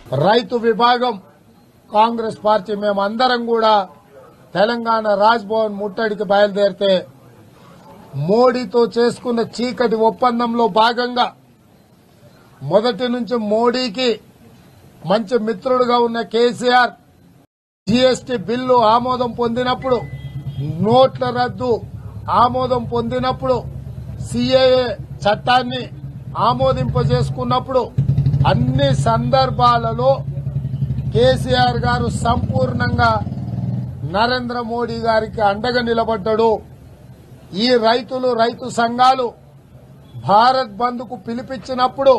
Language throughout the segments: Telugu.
రైతు విభాగం కాంగ్రెస్ పార్టీ మేమందరం కూడా తెలంగాణ రాజ్భవన్ ముట్టడికి బయలుదేరితే మోడీతో చేసుకున్న చీకటి ఒప్పందంలో భాగంగా మొదటి నుంచి మోడీకి మంచి మిత్రుడుగా ఉన్న కేసీఆర్ జీఎస్టీ బిల్లు ఆమోదం పొందినప్పుడు నోట్ల రద్దు ఆమోదం పొందినప్పుడు సిఏఏ చట్టాన్ని ఆమోదింపజేసుకున్నప్పుడు అన్ని సందర్భాలలో కేసీఆర్ గారు సంపూర్ణంగా నరేంద్ర మోడీ గారికి అండగా నిలబడ్డాడు ఈ రైతులు రైతు సంఘాలు భారత్ బంద్కు పిలిపించినప్పుడు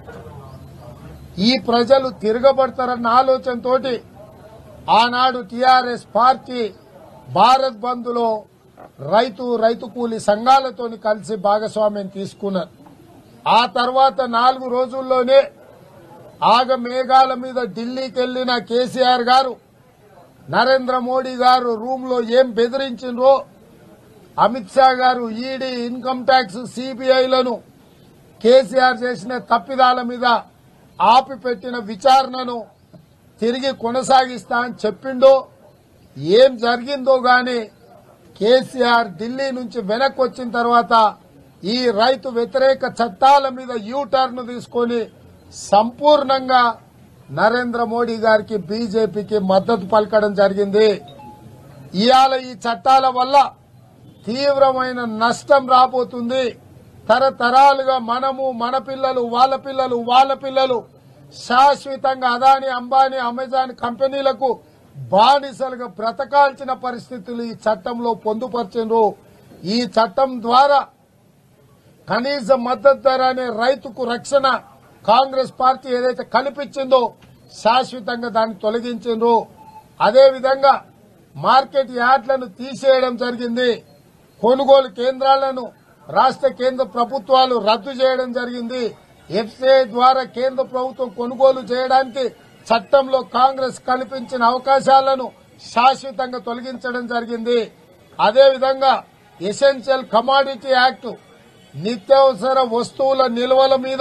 ఈ ప్రజలు తిరగబడతారన్న ఆలోచనతోటి ఆనాడు టీఆర్ఎస్ పార్టీ భారత్ బంద్ లో రైతు రైతు కూలి సంఘాలతోని కలిసి భాగస్వామ్యం తీసుకున్నారు ఆ తర్వాత నాలుగు రోజుల్లోనే ఆగ మేఘాల మీద ఢిల్లీకి వెళ్లిన కేసీఆర్ గారు నరేంద్ర మోడీ గారు రూమ్ లో ఏం బెదిరించిండ్రో అమిత్ షా గారు ఈడీ ఇన్కమ్ ట్యాక్స్ సిబిఐలను కేసీఆర్ చేసిన తప్పిదాల మీద ఆపిపెట్టిన విచారణను తిరిగి కొనసాగిస్తా అని చెప్పిండో ఏం జరిగిందో గాని కేసీఆర్ ఢిల్లీ నుంచి వెనక్కి వచ్చిన తర్వాత ఈ రైతు వ్యతిరేక చట్టాల మీద యూ టర్న్ తీసుకొని సంపూర్ణంగా నరేంద్ర మోడీ గారికి బీజేపీకి మద్దతు పలకడం జరిగింది ఇవాళ ఈ చట్టాల వల్ల తీవ్రమైన నష్టం రాబోతుంది తరతరాలుగా మనము మన పిల్లలు వాళ్ళ పిల్లలు వాళ్ళ పిల్లలు శాశ్వతంగా అదాని అంబానీ అమెజాన్ కంపెనీలకు బానిసలుగా బ్రతకాల్సిన పరిస్థితులు ఈ చట్టంలో పొందుపరిచిండ్రు ఈ చట్టం ద్వారా కనీస మద్దతు ధర అనే రైతుకు రక్షణ కాంగ్రెస్ పార్టీ ఏదైతే కల్పించిందో శాశ్వతంగా దాన్ని తొలగించిండ్రు అదేవిధంగా మార్కెట్ యార్డ్లను తీసేయడం జరిగింది కొనుగోలు కేంద్రాలను రాష్ట్ర కేంద్ర ప్రభుత్వాలు రద్దు చేయడం జరిగింది ఎఫ్సిఐ ద్వారా కేంద్ర ప్రభుత్వం కొనుగోలు చేయడానికి చట్టంలో కాంగ్రెస్ కల్పించిన అవకాశాలను శాశ్వతంగా తొలగించడం జరిగింది అదేవిధంగా ఎసెన్షియల్ కమాడిటీ యాక్ట్ నిత్యావసర వస్తువుల నిల్వల మీద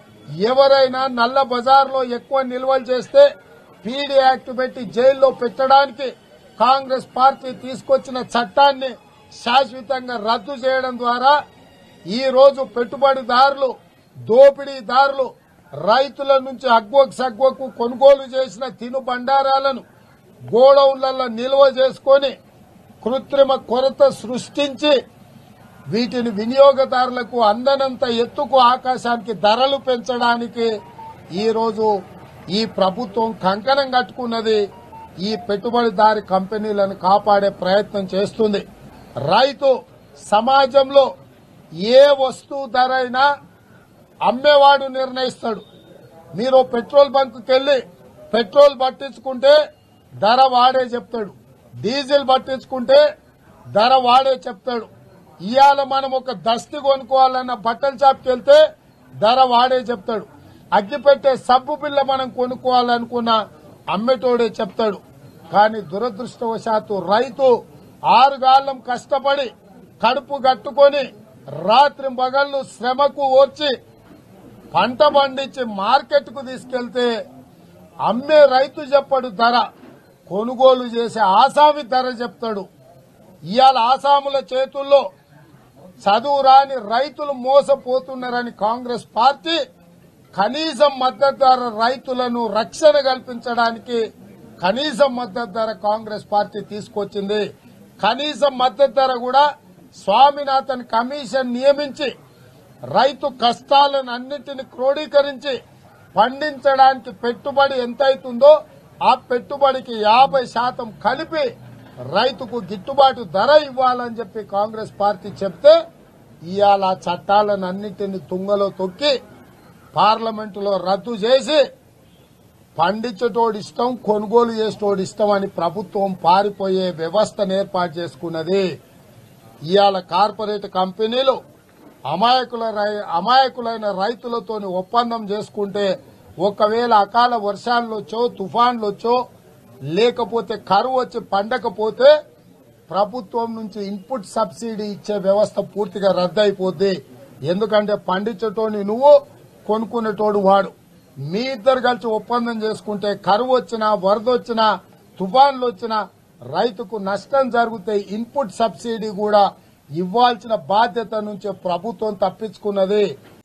ఎవరైనా నల్ల బజార్లో ఎక్కువ నిల్వలు చేస్తే పీడీ యాక్ట్ పెట్టి జైల్లో పెట్టడానికి కాంగ్రెస్ పార్టీ తీసుకొచ్చిన చట్టాన్ని శాశ్వతంగా రద్దు చేయడం ద్వారా ఈ రోజు పెట్టుబడిదారులు దోపిడీదారులు రైతుల నుంచి అగ్వకు సగ్వకు కొనుగోలు చేసిన తిను బండారాలను గోడౌన్లలో నిల్వ చేసుకొని కృత్రిమ కొరత సృష్టించి వీటిని వినియోగదారులకు అందనంత ఎత్తుకు ఆకాశానికి ధరలు పెంచడానికి ఈ రోజు ఈ ప్రభుత్వం కంకణం కట్టుకున్నది ఈ పెట్టుబడిదారి కంపెనీలను కాపాడే ప్రయత్నం చేస్తుంది రైతు సమాజంలో ఏ వస్తువు ధర అయినా అమ్మేవాడు నిర్ణయిస్తాడు మీరు పెట్రోల్ బంక్కి వెళ్లి పెట్రోల్ పట్టించుకుంటే ధర వాడే చెప్తాడు డీజిల్ పట్టించుకుంటే ధర వాడే చెప్తాడు ఇవాళ మనం ఒక దస్తి కొనుక్కోవాలన్న బట్టల షాప్కి వెళ్తే ధర వాడే చెప్తాడు అగ్గి పెట్టే సబ్బు బిల్ల మనం కొనుక్కోవాలనుకున్న అమ్మేటోడే చెప్తాడు కానీ దురదృష్టవశాత్తు రైతు ఆరుగాళ్లం కష్టపడి కడుపు కట్టుకొని రాత్రి పగళ్ళు శ్రమకు ఓర్చి పంట పండించి మార్కెట్ కు తీసుకెళ్తే అమ్మే రైతు చెప్పడు ధర కొనుగోలు చేసే ఆసామి ధర చెప్తాడు ఇవాళ ఆసాముల చేతుల్లో చదువు రాని రైతులు మోసపోతున్నారని కాంగ్రెస్ పార్టీ కనీసం మద్దతు ధర రైతులను రక్షణ కల్పించడానికి కనీసం మద్దతు ధర కాంగ్రెస్ పార్టీ తీసుకొచ్చింది కనీసం మద్దతు ధర కూడా స్వామినాథన్ కమిషన్ నియమించి రైతు కష్టాలను అన్నింటిని క్రోడీకరించి పండించడానికి పెట్టుబడి ఎంత అవుతుందో ఆ పెట్టుబడికి యాభై శాతం కలిపి రైతుకు గిట్టుబాటు ధర ఇవ్వాలని చెప్పి కాంగ్రెస్ పార్టీ చెప్తే ఇవాళ ఆ చట్టాలను అన్నింటిని తుంగలో తొక్కి పార్లమెంటులో రద్దు చేసి పండించేటోడు ఇష్టం కొనుగోలు చేసేటోడు ఇష్టం అని ప్రభుత్వం పారిపోయే వ్యవస్థను ఏర్పాటు చేసుకున్నది ఇవాళ కార్పొరేట్ కంపెనీలు అమాయకుల రై- అమాయకులైన రైతులతోని ఒప్పందం చేసుకుంటే ఒకవేళ అకాల వర్షాలు వచ్చో తుఫాన్లు వచ్చో లేకపోతే కరువు వచ్చి పండకపోతే ప్రభుత్వం నుంచి ఇన్పుట్ సబ్సిడీ ఇచ్చే వ్యవస్థ పూర్తిగా రద్దయిపోద్ది ఎందుకంటే పండించేటోని నువ్వు కొనుక్కునేటోడు వాడు మీ ఇద్దరు కలిసి ఒప్పందం చేసుకుంటే కరువు వచ్చినా వరద వచ్చినా తుఫాన్లు వచ్చినా రైతుకు నష్టం జరిగితే ఇన్పుట్ సబ్సిడీ కూడా ఇవ్వాల్సిన బాధ్యత నుంచి ప్రభుత్వం తప్పించుకున్నది